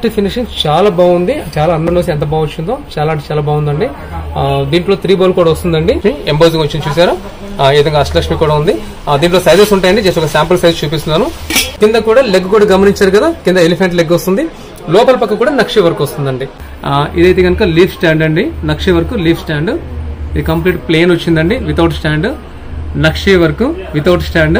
మట్టి ఫినిషింగ్ చాలా బాగుంది చాలా అందంలో ఎంత బాగా వచ్చిందో చాలా అంటే చాలా బాగుందండి ఆ, దీంట్లో త్రీ బౌల్ కూడా వస్తుందండి ఎంబోజింగ్ వచ్చింది చూసారా ఆ, ఈ విధంగా అష్టలక్ష్మి కూడా ఉంది ఆ, దీంట్లో సైజెస్ ఉంటాయండి జస్ట్ ఒక శాంపుల్ సైజ్ చూపిస్తున్నాను కింద కూడా లెగ్ కూడా గమనించారు కదా కింద ఎలిఫెంట్ లెగ్ వస్తుంది లోపల పక్క కూడా నక్షి వర్క్ వస్తుందండి ఆ, ఇదైతే కనుక లీఫ్ స్టాండ్ అండి నక్షి వర్క్ లీఫ్ స్టాండ్ ఇది కంప్లీట్ ప్లేన్ వచ్చిందండి వితౌట్ స్టాండ్ నక్షి work without stand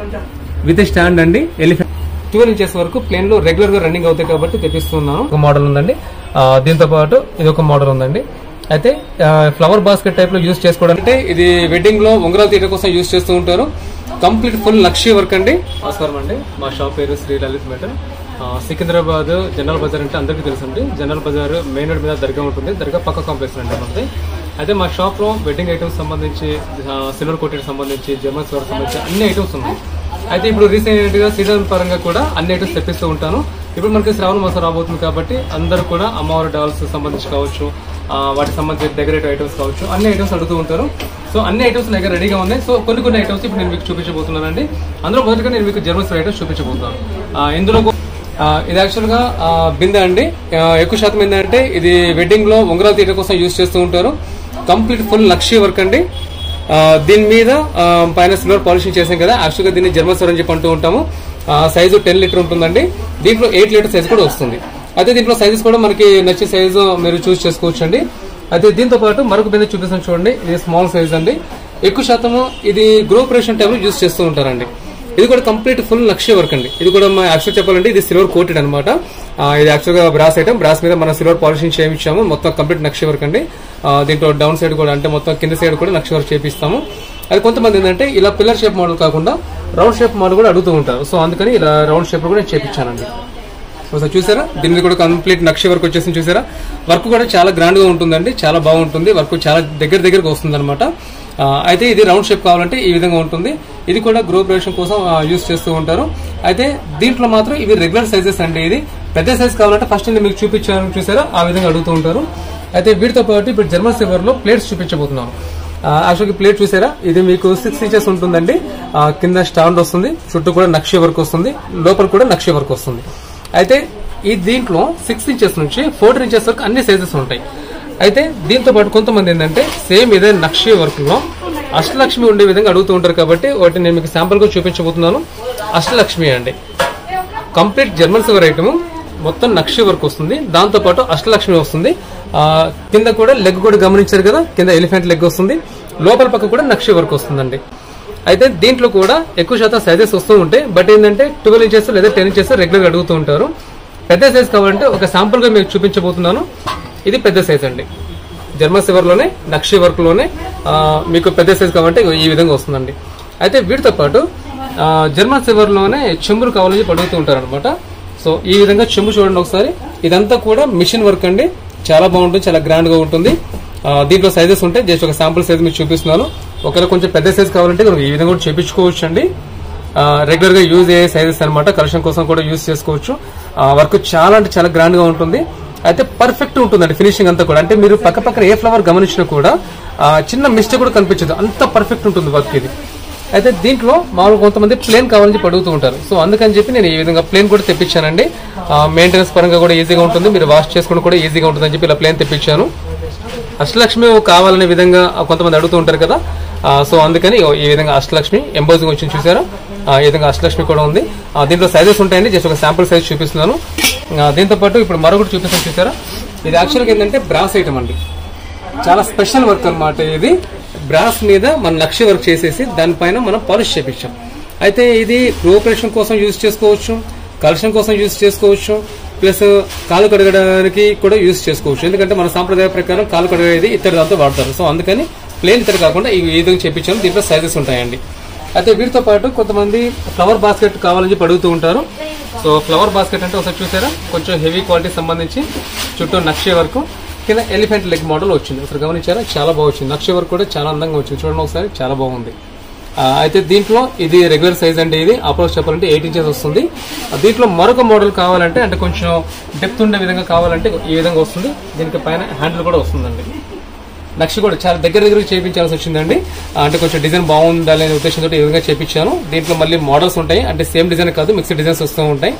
with stand అండి ఎలిఫెంట్ ట్వెల్వ్ ఇంచెస్ వరకు ప్లేన్ లో రెగ్యులర్ గా రన్నింగ్ అవుతాయి కాబట్టి తెప్పిస్తున్నాను ఒక మోడల్ ఉందండి ఆ, దీంతో పాటు ఇది ఒక మోడల్ ఉందండి అయితే ఫ్లవర్ బాస్కెట్ టైప్ లో యూస్ చేసుకోవడానికి అంటే ఇది వెడ్డింగ్ లో ఉంగరాలు తీయడం కోసం యూస్ చేస్తూ ఉంటారు కంప్లీట్ ఫుల్ లక్షీ వర్క్ అండి నమస్కారం అండి మా షాప్ పేరు శ్రీ లలిత్ మెటల్ ఆ, సికింద్రాబాద్ జనరల్ బజార్ అంటే అందరికీ తెలుసు అండి జనరల్ బజార్ మెయిన్ రోడ్ మీద దర్గా ఉంటుంది దర్గా పక్క కాంప్లెక్స్ అండి మనది అయితే మా షాప్ లో వెడ్డింగ్ ఐటమ్స్ సంబంధించి సిల్వర్ కోటెడ్ సంబంధించి జర్మన్స్ వర్క్ సంబంధించి అన్ని ఐటమ్స్ ఉన్నాయి అయితే ఇప్పుడు రీసెంట్ గా సీజన్ పరంగా కూడా అన్ని ఐటమ్స్ తెప్పిస్తూ ఉంటాను ఇప్పుడు మనకి శ్రావణ మాసం రాబోతుంది కాబట్టి అందరూ కూడా అమ్మవారి డాల్స్ సంబంధించి కావచ్చు ఆ, వాటికి సంబంధించి డెకరేటివ్ ఐటమ్స్ కావచ్చు అన్ని ఐటమ్స్ అడుగుతూ ఉంటారు సో అన్ని ఐటమ్స్ నా దగ్గర రెడీగా ఉన్నాయి సో కొన్ని కొన్ని ఐటమ్స్ ఇప్పుడు నేను మీకు చూపించబోతున్నానండి అందులో మొదటిగా నేను మీకు జర్మన్స్ ఐటమ్స్ చూపించబోతున్నాను ఆ, ఇందులో కూ- ఆ, ఇది యాక్చువల్ గా ఆ, బిందె అండి ఆ, ఎక్కువ శాతం ఏంటంటే ఇది వెడ్డింగ్ లో ఉంగరాలు తీయడం కోసం యూజ్ చేస్తూ ఉంటారు కంప్లీట్ ఫుల్ లక్షీ వర్క్ అండి ఆ, దీని మీద ఆ, పైన సిల్వర్ పాలిషింగ్ చేసాం కదా యాక్చువల్ గా దీన్ని జర్మన్ అని చెప్పి అంటూ ఉంటాము ఆ, సైజు టెన్ లీటర్ ఉంటుందండి దీంట్లో ఎయిట్ లీటర్ సైజ్ కూడా వస్తుంది అయితే దీంట్లో సైజెస్ కూడా మనకి నచ్చే సైజు మీరు చూస్ చేసుకోవచ్చు అండి అయితే దీంతో పాటు మరొక బిందె చూపిస్తాను చూడండి ఇది స్మాల్ సైజ్ అండి ఎక్కువ శాతము ఇది గ్రూపరేషన్ టైంలో యూస్ చేస్తూ ఉంటారండి ఇది కూడా కంప్లీట్ ఫుల్ నక్షే వర్క్ అండి ఇది కూడా యాక్చువల్ చెప్పాలంటే ఇది సిల్వర్ కోటెడ్ అనమాట ఇది యాక్చువల్ గా బ్రాస్ ఐటమ్ బ్రాస్ మీద మనం సిల్వర్ పాలిషింగ్ చేయించాము మొత్తం కంప్లీట్ నక్షే వర్క్ అండి ఆ, దీంట్లో డౌన్ సైడ్ కూడా అంటే మొత్తం కింద సైడ్ కూడా నక్షే వర్క్ చేపిస్తాము అది కొంతమంది ఏంటంటే ఇలా పిల్లర్ షేప్ మోడల్ కాకుండా రౌండ్ షేప్ మోడల్ కూడా అడుగుతూ ఉంటారు సో అందుకని ఇలా రౌండ్ షేప్ కూడా నేను చేపించానండి ఒకసారి చూసారా దీని మీద కూడా కంప్లీట్ నక్ష వర్క్ వచ్చేసింది చూసారా వర్క్ కూడా చాలా గ్రాండ్ గా ఉంటుందండి చాలా బాగుంటుంది వర్క్ చాలా దగ్గర దగ్గరకు వస్తుంది అనమాట అయితే ఇది రౌండ్ షేప్ కావాలంటే ఈ విధంగా ఉంటుంది ఇది కూడా గ్రో ప్రొడక్షన్ కోసం యూస్ చేస్తూ ఉంటారు అయితే దీంట్లో మాత్రం ఇవి రెగ్యులర్ సైజెస్ అండి ఇది పెద్ద సైజ్ కావాలంటే ఫస్ట్ నేను మీకు చూపించాను చూసారా ఆ విధంగా అడుగుతూ ఉంటారు అయితే వీటితో పాటు ఇప్పుడు జర్మన్ సిల్వర్ లో ప్లేట్స్ చూపించబోతున్నాను యాక్చువల్గా ప్లేట్ చూసారా ఇది మీకు సిక్స్ ఇంచెస్ ఉంటుందండి ఆ, కింద స్టాండ్ వస్తుంది చుట్టూ కూడా నక్షి వర్క్ వస్తుంది లోపల కూడా నక్షి వర్క్ వస్తుంది అయితే ఈ దీంట్లో సిక్స్ ఇంచెస్ నుంచి ఫోర్టీన్ ఇంచెస్ వరకు అన్ని సైజెస్ ఉంటాయి అయితే దీంతో పాటు కొంతమంది ఏంటంటే సేమ్ ఇదే నక్షి వర్క్ లో అష్టలక్ష్మి ఉండే విధంగా అడుగుతూ ఉంటారు కాబట్టి వాటిని నేను మీకు శాంపుల్ గా చూపించబోతున్నాను అష్టలక్ష్మి అండి కంప్లీట్ జర్మన్ సిల్వర్ ఐటమ్ మొత్తం నక్షి వర్క్ వస్తుంది దాంతో పాటు అష్టలక్ష్మి వస్తుంది ఆ, కింద కూడా లెగ్ కూడా గమనించారు కదా కింద ఎలిఫెంట్ లెగ్ వస్తుంది లోపల పక్క కూడా నక్షి వర్క్ వస్తుందండి అయితే దీంట్లో కూడా ఎక్కువ శాతం సైజెస్ వస్తూ ఉంటాయి బట్ ఏంటంటే ట్వెల్వ్ ఇంచెస్ లేదా టెన్ ఇంచెస్ రెగ్యులర్ అడుగుతూ ఉంటారు పెద్ద సైజ్ కావాలంటే ఒక శాంపుల్ గా మీకు చూపించబోతున్నాను ఇది పెద్ద సైజ్ అండి జర్మన్ సివర్ లోనే నక్షి వర్క్ లోనే ఆ, మీకు పెద్ద సైజ్ కావాలంటే ఇగో ఈ విధంగా వస్తుందండి అయితే వీటితో పాటు ఆ, జర్మన్ సివర్ లోనే చెంబులు కావాలని చెప్పి అడుగుతూ ఉంటారు అనమాట సో ఈ విధంగా చెంబు చూడండి ఒకసారి ఇదంతా కూడా మిషన్ వర్క్ అండి చాలా బాగుంటుంది చాలా గ్రాండ్ గా ఉంటుంది ఆ, దీంట్లో సైజెస్ ఉంటాయి జస్ట్ ఒక శాంపుల్ సైజ్ మీకు చూపిస్తున్నాను ఒకవేళ కొంచెం పెద్ద సైజ్ కావాలంటే మనం ఈ విధంగా కూడా చేపించుకోవచ్చు అండి రెగ్యులర్ గా యూజ్ అయ్యే సైజెస్ అనమాట కలెక్షన్ కోసం కూడా యూజ్ చేసుకోవచ్చు వర్క్ చాలా అంటే చాలా గ్రాండ్ గా ఉంటుంది అయితే పర్ఫెక్ట్ ఉంటుందండి ఫినిషింగ్ అంతా కూడా అంటే మీరు పక్క పక్కన ఏ ఫ్లవర్ గమనించినా కూడా ఆ, చిన్న మిస్టేక్ కూడా కనిపించదు అంత పర్ఫెక్ట్ ఉంటుంది వర్క్ ఇది అయితే దీంట్లో మామూలుగా కొంతమంది ప్లేన్ కావాలని చెప్పి అడుగుతూ ఉంటారు సో అందుకని చెప్పి నేను ఈ విధంగా ప్లేన్ కూడా తెప్పించానండి మెయింటెనెన్స్ పరంగా కూడా ఈజీగా ఉంటుంది మీరు వాష్ చేసుకోవడం కూడా ఈజీగా ఉంటుంది అని చెప్పి ఇలా ప్లేన్ తెప్పించాను అష్టలక్ష్మి కావాలనే విధంగా కొంతమంది అడుగుతూ ఉంటారు కదా ఆ, సో అందుకని ఇగో ఈ విధంగా అష్టలక్ష్మి ఎంబోజింగ్ వచ్చింది చూసారా ఆ, ఈ విధంగా అష్టలక్ష్మి కూడా ఉంది ఆ, దీంట్లో సైజెస్ ఉంటాయండి జస్ట్ ఒక శాంపుల్ సైజ్ చూపిస్తున్నాను ఆ, దీంతో పాటు ఇప్పుడు మరొకటి చూపిస్తాను చూసారా ఇది యాక్చువల్గా ఏంటంటే బ్రాస్ ఐటమ్ అండి చాలా స్పెషల్ వర్క్ అన్నమాట ఇది బ్రాస్ మీద మనం లక్ష్య వర్క్ చేసేసి దానిపైన మనం పాలిష్ చేపించాం అయితే ఇది ప్రోపరేషన్ కోసం యూజ్ చేసుకోవచ్చు కలెక్షన్ కోసం యూజ్ చేసుకోవచ్చు ప్లస్ కాలు కడగడానికి కూడా యూజ్ చేసుకోవచ్చు ఎందుకంటే మన సాంప్రదాయ ప్రకారం కాలు కడగేది ఇతర దాంతో వాడతారు సో అందుకని ప్లేన్ ఇతర కాకుండా ఈ విధంగా చేపించాము దీంట్లో సైజెస్ ఉంటాయండి అయితే వీటితో పాటు కొంతమంది ఫ్లవర్ బాస్కెట్ కావాలని చెప్పి అడుగుతూ ఉంటారు సో ఫ్లవర్ బాస్కెట్ అంటే ఒకసారి చూసారా కొంచెం హెవీ క్వాలిటీ సంబంధించి చుట్టూ నక్షే వరకు కింద ఎలిఫెంట్ లెగ్ మోడల్ వచ్చింది ఒకసారి గమనించారా చాలా బాగా వచ్చింది నక్షే వరకు కూడా చాలా అందంగా వచ్చింది చూడండి ఒకసారి చాలా బాగుంది ఆ, అయితే దీంట్లో ఇది రెగ్యులర్ సైజ్ అంటే ఇది అప్రోచ్ చెప్పాలంటే ఎయిట్ ఇంచెస్ వస్తుంది ఆ, దీంట్లో మరొక మోడల్ కావాలంటే అంటే కొంచెం డెప్త్ ఉండే విధంగా కావాలంటే ఈ విధంగా వస్తుంది దీనికి పైన హ్యాండిల్ కూడా వస్తుందండి నక్ష కూడా చాలా దగ్గర దగ్గర చేయించాల్సి వచ్చిందండి ఆ, అంటే కొంచెం డిజైన్ బాగుండాలనే ఉద్దేశంతో ఈ విధంగా చేయించాను దీంట్లో మళ్ళీ మోడల్స్ ఉంటాయి అంటే సేమ్ డిజైన్ కాదు మిక్స్డ్ డిజైన్స్ వస్తూ ఉంటాయి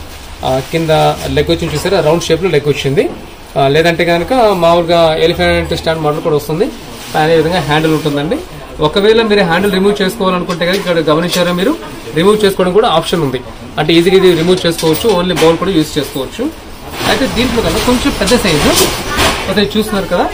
ఆ, కింద లెగ్ వచ్చింది చూసారా రౌండ్ షేప్ లో లెగ్ వచ్చింది ఆ, లేదంటే కనుక మామూలుగా ఎలిఫెంట్ స్టాండ్ మోడల్ కూడా వస్తుంది అదే విధంగా హ్యాండిల్ ఉంటుందండి ఒకవేళ మీరు హ్యాండిల్ రిమూవ్ చేసుకోవాలనుకుంటే కనుక ఇక్కడ గమనించారా మీరు రిమూవ్ చేసుకోవడం కూడా ఆప్షన్ ఉంది అంటే ఈజీగా ఇది రిమూవ్ చేసుకోవచ్చు ఓన్లీ బౌల్ కూడా యూజ్ చేసుకోవచ్చు అయితే దీంట్లో కన్నా కొంచెం పెద్ద సైజు అయితే చూస్తున్నారు కదా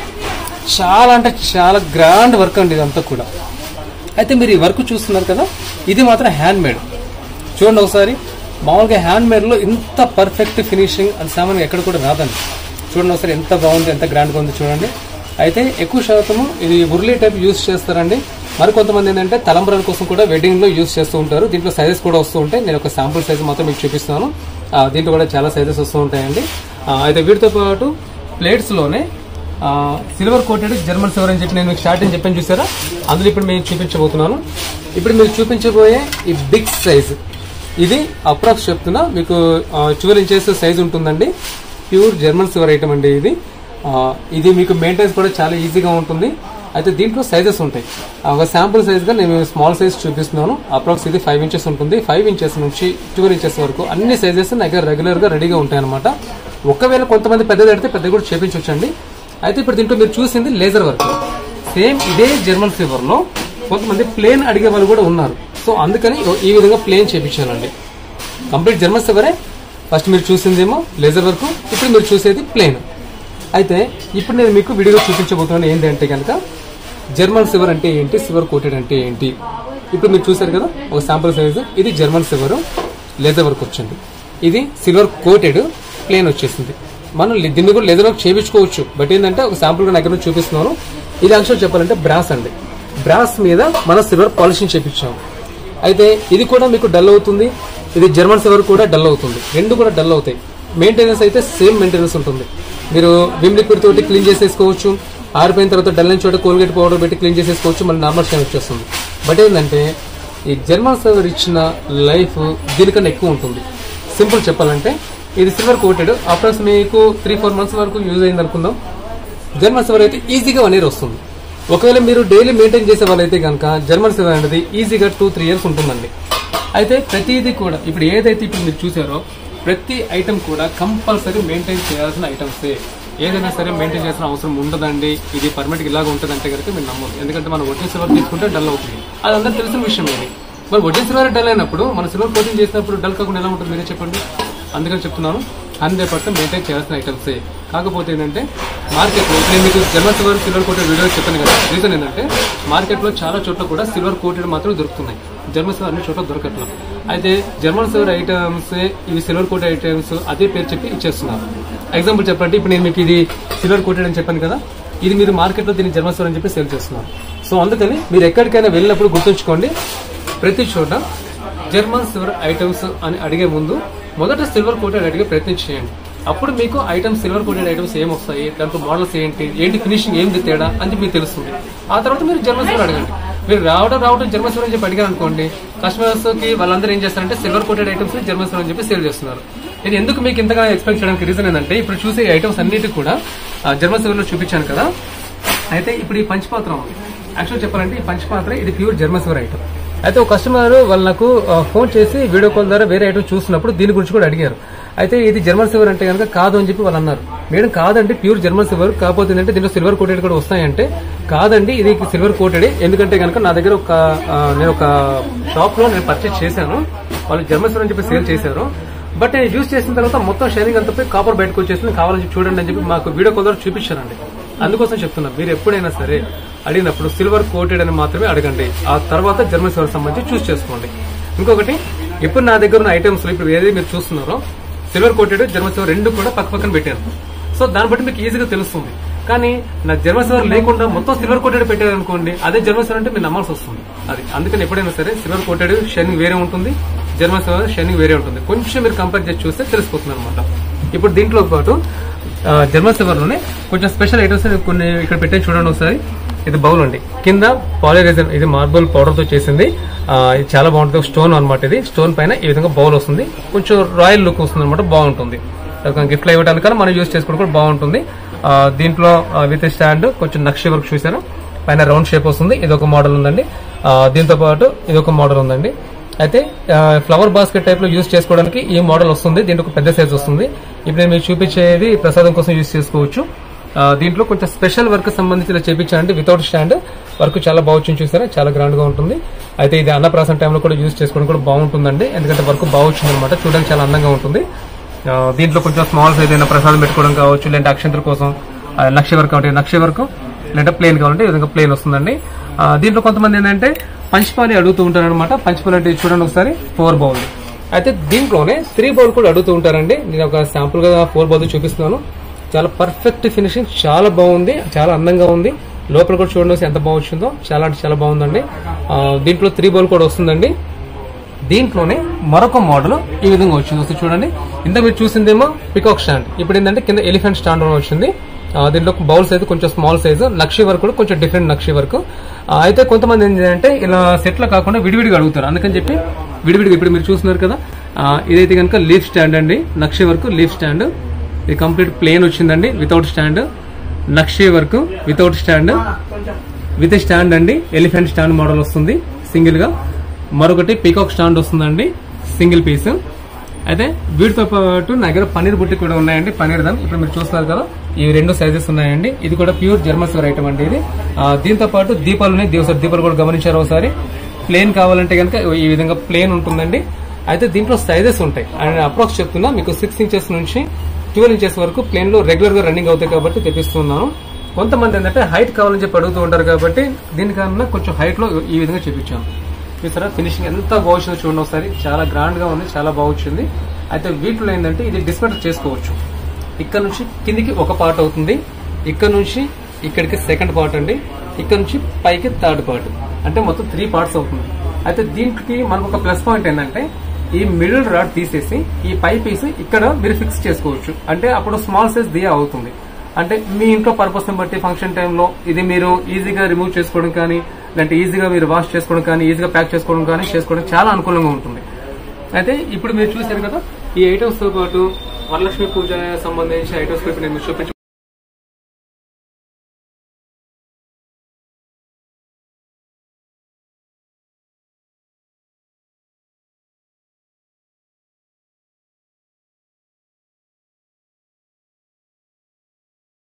చాలా అంటే చాలా గ్రాండ్ వర్క్ అండి ఇదంతా కూడా అయితే మీరు ఈ వర్క్ చూస్తున్నారు కదా ఇది మాత్రం హ్యాండ్ మేడ్ చూడండి ఒకసారి మామూలుగా హ్యాండ్ మేడ్ లో ఇంత పర్ఫెక్ట్ ఫినిషింగ్ అది సామాన్యంగా ఎక్కడ కూడా రాదండి చూడండి ఒకసారి ఎంత బాగుంది ఎంత గ్రాండ్ గా ఉంది చూడండి అయితే ఎక్కువ శాతము ఇది ఉర్లీ టైప్ యూస్ చేస్తారండి మరి కొంతమంది ఏంటంటే తలంబరాల కోసం కూడా వెడ్డింగ్ లో యూస్ చేస్తూ ఉంటారు దీంట్లో సైజెస్ కూడా వస్తూ ఉంటాయి నేను ఒక శాంపుల్ సైజ్ మాత్రం మీకు చూపిస్తాను ఆ, దీంట్లో కూడా చాలా సైజెస్ వస్తూ ఉంటాయండి ఆ, అయితే వీటితో పాటు ప్లేట్స్ లోనే సిల్వర్ కోటెడ్ జర్మన్ సిల్వర్ అని చెప్పి నేను మీకు స్టార్టింగ్ చెప్పాను చూసారా అందులో ఇప్పుడు మేము చూపించబోతున్నాను ఇప్పుడు మీరు చూపించబోయే ఈ బిగ్ సైజ్ ఇది అప్రాక్స్ చెప్తున్నా మీకు ట్వెల్వ్ ఇంచెస్ సైజ్ ఉంటుందండి ప్యూర్ జర్మన్ సిల్వర్ ఐటమ్ అండి ఇది ఆ, ఇది మీకు మెయింటెనెన్స్ కూడా చాలా ఈజీగా ఉంటుంది అయితే దీంట్లో సైజెస్ ఉంటాయి ఆ, ఒక శాంపుల్ సైజ్ గా నేను స్మాల్ సైజ్ చూపిస్తున్నాను అప్రాక్స్ ఇది ఫైవ్ ఇంచెస్ ఉంటుంది ఫైవ్ ఇంచెస్ నుంచి ట్వెల్వ్ ఇంచెస్ వరకు అన్ని సైజెస్ నా దగ్గర రెగ్యులర్ గా రెడీగా ఉంటాయి అనమాట ఒకవేళ కొంతమంది పెద్దది అడితే పెద్ద కూడా చేపించవచ్చండి అయితే ఇప్పుడు దీంట్లో మీరు చూసింది లేజర్ వర్క్ సేమ్ ఇదే జర్మన్ సిల్వర్ లో కొంతమంది ప్లేన్ అడిగే వాళ్ళు కూడా ఉన్నారు సో అందుకని ఈ విధంగా ప్లేన్ చేపించానండి కంప్లీట్ జర్మన్ సిల్వరే ఫస్ట్ మీరు చూసిందేమో లేజర్ వర్క్ ఇప్పుడు మీరు చూసేది ప్లేన్ అయితే ఇప్పుడు నేను మీకు వీడియోలో చూపించబోతున్నాను ఏంటి అంటే కనుక జర్మన్ సిల్వర్ అంటే ఏంటి సిల్వర్ కోటెడ్ అంటే ఏంటి ఇప్పుడు మీరు చూసారు కదా ఒక శాంపుల్ సైజ్ ఇది జర్మన్ సిల్వర్ లేజర్ వర్క్ వచ్చింది ఇది సిల్వర్ కోటెడ్ ప్లేన్ వచ్చేసింది మనం లి- దీన్ని కూడా లేజర్ వర్క్ చేయించుకోవచ్చు బట్ ఏంటంటే ఒక శాంపుల్ గా దగ్గర నుంచి చూపిస్తున్నాను ఇది యాక్చువల్ చెప్పాలంటే బ్రాస్ అండి బ్రాస్ మీద మనం సిల్వర్ పాలిషింగ్ చేపించాము అయితే ఇది కూడా మీకు డల్ అవుతుంది ఇది జర్మన్ సిల్వర్ కూడా డల్ అవుతుంది రెండు కూడా డల్ అవుతాయి మెయింటెనెన్స్ అయితే సేమ్ మెయింటెనెన్స్ ఉంటుంది మీరు విమ్ లిక్విడ్ తోటి క్లీన్ చేసేసుకోవచ్చు ఆరిపోయిన తర్వాత డల్ అయిన చోట కోల్గేట్ పౌడర్ పెట్టి క్లీన్ చేసేసుకోవచ్చు మళ్ళీ నార్మల్ షైన్ వచ్చేస్తుంది బట్ ఏంటంటే ఈ జర్మన్ సిల్వర్ ఇచ్చిన లైఫ్ దీనికన్నా ఎక్కువ ఉంటుంది సింపుల్ చెప్పాలంటే ఇది సిల్వర్ కోటెడ్ ఆఫ్టర్ మీకు త్రీ ఫోర్ మంత్స్ వరకు యూజ్ అయింది అనుకుందాం జర్మన్ సిల్వర్ అయితే ఈజీగా వన్ ఇయర్ వస్తుంది ఒకవేళ మీరు డైలీ మెయింటైన్ చేసే వాళ్ళైతే కనుక జర్మన్ సిల్వర్ అనేది ఈజీగా టూ త్రీ ఇయర్స్ ఉంటుందండి అయితే ప్రతిదీ కూడా ఇప్పుడు ఏదైతే ఇప్పుడు మీరు చూసారో ప్రతి ఐటమ్ కూడా కంపల్సరీ మెయింటైన్ చేయాల్సిన ఐటమ్సే ఏదైనా సరే మెయింటైన్ చేయాల్సిన అవసరం ఉండదండి ఇది పర్మనెంట్ ఇలాగ ఉంటుందంటే కనుక మీరు నమ్మదు ఎందుకంటే మనం ఒరిజినల్ సిల్వర్ తీసుకుంటే డల్ అవుతుంది అది అందరూ తెలిసిన విషయం ఇది మరి ఒరిజినల్ సిల్వర్ డల్ అయినప్పుడు మన సిల్వర్ కోటింగ్ చేసినప్పుడు డల్ కాకుండా ఎలా ఉంటుంది మీరే చెప్పండి అందుకని చెప్తున్నాను హండ్రెడ్ పర్సెంట్ మెయింటైన్ చేయాల్సిన ఐటమ్సే కాకపోతే ఏంటంటే మార్కెట్లో ఇప్పుడు నేను మీకు German silver silver coated video చెప్పాను కదా రీజన్ ఏంటంటే మార్కెట్లో చాలా చోట్ల కూడా సిల్వర్ కోటెడ్ మాత్రం దొరుకుతున్నాయి జర్మన్ సిల్వర్ అన్ని చోట్ల దొరకట్లేదు అయితే జర్మన్ సిల్వర్ ఐటమ్స్ ఇవి సిల్వర్ కోటెడ్ ఐటమ్స్ అదే పేరు చెప్పి ఇచ్చేస్తున్నారు ఎగ్జాంపుల్ చెప్పండి ఇప్పుడు నేను మీకు ఇది సిల్వర్ కోటెడ్ అని చెప్పాను కదా ఇది మీరు మార్కెట్లో దీన్ని జర్మన్ సిల్వర్ అని చెప్పి సేల్ చేస్తున్నారు సో అందుకని మీరు ఎక్కడికైనా వెళ్ళినప్పుడు గుర్తుంచుకోండి ప్రతి చోట జర్మన్ సిల్వర్ ఐటమ్స్ అని అడిగే ముందు మొదట సిల్వర్ కోటెడ్ అడిగే ప్రయత్నం చేయండి అప్పుడు మీకు ఐటమ్స్ సిల్వర్ కోటెడ్ ఐటమ్స్ ఏం వస్తాయి దాంట్లో మోడల్స్ ఏంటి ఏంటి ఫినిషింగ్ ఏంటి తేడా అని చెప్పి మీకు తెలుస్తుంది ఆ తర్వాత మీరు జర్మన్ సిల్వర్ అడగండి మీరు రావడం రావడం జర్మన్ సిల్వర్ అని చెప్పి అడిగారు అనుకోండి కస్టమర్స్ కి వాళ్ళందరూ ఏం చేస్తారంటే silver coated items German silver అని చెప్పి సేల్ చేస్తున్నారు నేను ఎందుకు మీకు ఇంతగా ఎక్స్పెక్ట్ చేయడానికి రీజన్ ఏంటంటే ఇప్పుడు చూసే ఐటమ్స్ అన్నిటి కూడా ఆ, జర్మన్ సిల్వర్ లో చూపించాను కదా అయితే ఇప్పుడు ఈ పంచపాత్ర ఉంది యాక్చువల్ చెప్పాలంటే ఈ పంచపాత్ర ఇది ప్యూర్ జర్మన్ సిల్వర్ ఐటమ్ అయితే ఒక కస్టమర్ వాళ్ళు నాకు ఆ, ఫోన్ చేసి వీడియో కాల్ ద్వారా వేరే ఐటమ్ చూసినప్పుడు దీని గురించి కూడా అడిగారు అయితే ఇది జర్మన్ సిల్వర్ అంటే కనుక కాదు అని చెప్పి వాళ్ళు అన్నారు మేడం కాదండి ప్యూర్ జర్మన్ సిల్వర్ కాకపోతే ఏంటంటే దీంట్లో సిల్వర్ కోటెడ్ కూడా వస్తాయంటే కాదండి ఇది సిల్వర్ కోటెడ్ ఎందుకంటే కనుక నా దగ్గర ఒక ఆ, నేను ఒక షాప్ లో నేను పర్చేస్ చేశాను వాళ్ళు జర్మన్ సిల్వర్ అని చెప్పి సేల్ చేశారు బట్ నేను యూజ్ చేసిన తర్వాత మొత్తం షైనింగ్ అంతా పోయి కాపర్ బయటకు వచ్చేసింది కావాలని చెప్పి చూడండి అని చెప్పి మాకు వీడియో కాల్ ద్వారా చూపించారండి అందుకోసం చెప్తున్నా మీరు ఎప్పుడైనా సరే అడిగినప్పుడు సిల్వర్ కోటెడ్ అని మాత్రమే అడగండి ఆ తర్వాత జర్మన్ సిల్వర్ సంబంధించి చూస్ చేసుకోండి ఇంకొకటి ఇప్పుడు నా దగ్గర ఉన్న ఐటమ్స్ ఇప్పుడు ఏదైతే మీరు చూస్తున్నారో సిల్వర్ కోటెడ్ జర్మన్ సిల్వర్ రెండు కూడా పక్క పక్కన పెట్టాను సో దాన్ని బట్టి మీకు ఈజీగా తెలుస్తుంది కానీ నా జర్మన్ సిల్వర్ లేకుండా మొత్తం సిల్వర్ కోటెడ్ పెట్టారు అనుకోండి అదే జర్మన్ సిల్వర్ అంటే మీరు నమ్మాల్సి వస్తుంది అది అందుకని ఎప్పుడైనా సరే సిల్వర్ కోటెడ్ షైనింగ్ వేరే ఉంటుంది జర్మన్ సిల్వర్ షైనింగ్ వేరే ఉంటుంది కొంచెం మీరు కంపేర్ చేసి చూస్తే తెలిసిపోతుంది అనమాట ఇప్పుడు దీంట్లో పాటు ఆ, జర్మన్ సిల్వర్ లోనే కొంచెం స్పెషల్ ఐటమ్స్ కొన్ని ఇక్కడ పెట్టే చూడండి ఒకసారి ఇది బౌల్ అండి కింద పాలిరైజర్ ఇది మార్బుల్ పౌడర్ తో చేసింది ఆ, ఇది చాలా బాగుంటుంది స్టోన్ అన్నమాట ఇది స్టోన్ పైన ఈ విధంగా బౌల్ వస్తుంది కొంచెం రాయల్ లుక్ వస్తుంది అనమాట బాగుంటుంది గిఫ్ట్ ఇవ్వడానికి మనం యూజ్ చేసుకోవడం కూడా బాగుంటుంది ఆ, దీంట్లో విత్ స్టాండ్ కొంచెం నక్షి వర్క్ చూసారు పైన రౌండ్ షేప్ వస్తుంది ఇది ఒక మోడల్ ఉందండి ఆ, దీంతో పాటు ఇది ఒక మోడల్ ఉందండి అయితే ఫ్లవర్ బాస్కెట్ టైప్ లో యూజ్ చేసుకోవడానికి ఈ మోడల్ వస్తుంది దీంట్లో ఒక పెద్ద సైజ్ వస్తుంది ఇప్పుడు నేను మీకు చూపించేది ప్రసాదం కోసం యూజ్ చేసుకోవచ్చు ఆ, దీంట్లో కొంచెం స్పెషల్ వర్క్ సంబంధించిన చేపించాలంటే వితౌట్ స్టాండ్ వర్క్ చాలా బాగా వచ్చింది చూసారా చాలా గ్రాండ్ గా ఉంటుంది అయితే ఇది అన్నప్రాసం టైంలో కూడా యూజ్ చేసుకోవడం కూడా బాగుంటుందండి ఎందుకంటే వర్క్ బాగా వచ్చింది అనమాట చూడడానికి చాలా అందంగా ఉంటుంది ఆ, దీంట్లో కొంచెం స్మాల్ సైజ్ అయినా ప్రసాదం పెట్టుకోవడం కావచ్చు లేదంటే అక్షంతర కోసం ఆ, నక్ష వర్క్ అంటే నక్ష వర్క్ లేదంటే ప్లేన్ కావాలంటే ఈ విధంగా ప్లేన్ వస్తుందండి ఆ, దీంట్లో కొంతమంది ఏంటంటే పంచపాలి అడుగుతూ ఉంటారు అనమాట పంచపాలి అంటే చూడండి ఒకసారి ఫోర్ బౌల్ అయితే దీంట్లోనే త్రీ బౌల్ కూడా అడుగుతూ ఉంటారండి నేను ఒక శాంపుల్ గా ఫోర్ బౌల్ చూపిస్తున్నాను చాలా పర్ఫెక్ట్ ఫినిషింగ్ చాలా బాగుంది చాలా అందంగా ఉంది లోపల కూడా చూడండి ఒకసారి ఎంత బాగా వచ్చిందో చాలా అంటే చాలా బాగుందండి ఆ, దీంట్లో త్రీ బౌల్ కూడా వస్తుందండి దీంట్లోనే మరొక మోడల్ ఈ విధంగా వచ్చింది వస్తుంది చూడండి ఇంత మీరు చూసిందేమో పికాక్ స్టాండ్ ఇప్పుడు ఏంటంటే కింద ఎలిఫెంట్ స్టాండ్ అని వచ్చింది ఆ, దీంట్లో బౌల్స్ అయితే కొంచెం స్మాల్ సైజు నక్షి వర్క్ కూడా కొంచెం డిఫరెంట్ నక్షి వర్క్ ఆ, అయితే కొంతమంది ఏంటంటే ఇలా సెట్ లో కాకుండా విడివిడిగా అడుగుతారు అందుకని చెప్పి విడివిడిగా ఇప్పుడు మీరు చూస్తున్నారు కదా ఆ, ఇదైతే కనుక లీఫ్ స్టాండ్ అండి నక్షి వర్క్ లీఫ్ స్టాండ్ ఇది కంప్లీట్ ప్లేన్ వచ్చిందండి వితౌట్ స్టాండ్ నక్షి work without stand with stand అండి ఎలిఫెంట్ స్టాండ్ మోడల్ వస్తుంది సింగిల్ గా మరొకటి పీకాక్ స్టాండ్ వస్తుందండి సింగిల్ పీస్ అయితే వీటితో పాటు నా దగ్గర పన్నీర్ బుట్టి కూడా ఉన్నాయండి పన్నీర్ దమ్ ఇప్పుడు మీరు చూస్తున్నారు కదా ఈ రెండు సైజెస్ ఉన్నాయండి ఇది కూడా ప్యూర్ జర్మన్ స్వర్ ఐటమ్ అండి ఇది ఆ, దీంతో పాటు దీపాలు ఉన్నాయి దీవసారి దీపాలు కూడా గమనించారు ఒకసారి ప్లేన్ కావాలంటే కనుక ఈ విధంగా ప్లేన్ ఉంటుందండి అయితే దీంట్లో సైజెస్ ఉంటాయి అండ్ అప్రాక్స్ చెప్తున్నా మీకు సిక్స్ ఇంచెస్ నుంచి ట్వెల్వ్ ఇంచెస్ వరకు ప్లేన్ లో రెగ్యులర్ గా రన్నింగ్ అవుతాయి కాబట్టి తెప్పిస్తున్నాను కొంతమంది ఏంటంటే హైట్ కావాలని చెప్పి అడుగుతూ ఉంటారు కాబట్టి దీనికన్నా కొంచెం హైట్ లో ఈ విధంగా చూపించాను చూసారా ఫినిషింగ్ ఎంత బాగుందో చూడండి ఒకసారి చాలా గ్రాండ్ గా ఉంది చాలా బాగుంది అయితే వీటిలో ఏంటంటే ఇది డిస్మెంటల్ చేసుకోవచ్చు ఇక్కడ నుంచి కిందికి ఒక పార్ట్ అవుతుంది ఇక్కడ నుంచి ఇక్కడికి సెకండ్ పార్ట్ అండి ఇక్కడ నుంచి పైకి థర్డ్ పార్ట్ అంటే మొత్తం త్రీ పార్ట్స్ అవుతుంది అయితే దీనికి మనకు ఒక ప్లస్ పాయింట్ ఏంటంటే ఈ మిడిల్ రాడ్ తీసేసి ఈ పై పీస్ ఇక్కడ మీరు ఫిక్స్ చేసుకోవచ్చు అంటే అప్పుడు స్మాల్ సైజ్ దియా అవుతుంది అంటే మీ ఇంట్లో పర్పస్ ని బట్టి ఫంక్షన్ టైంలో ఇది మీరు ఈజీగా రిమూవ్ చేసుకోవడం కానీ లేదంటే ఈజీగా మీరు వాష్ చేసుకోవడం కానీ ఈజీగా ప్యాక్ చేసుకోవడం కానీ చేసుకోవడం చాలా అనుకూలంగా ఉంటుంది అయితే ఇప్పుడు మీరు చూశారు కదా ఈ ఐటమ్స్ తో పాటు వరలక్ష్మి పూజ సంబంధించిన ఐటమ్స్ ఇప్పుడు నేను మీకు చూపించ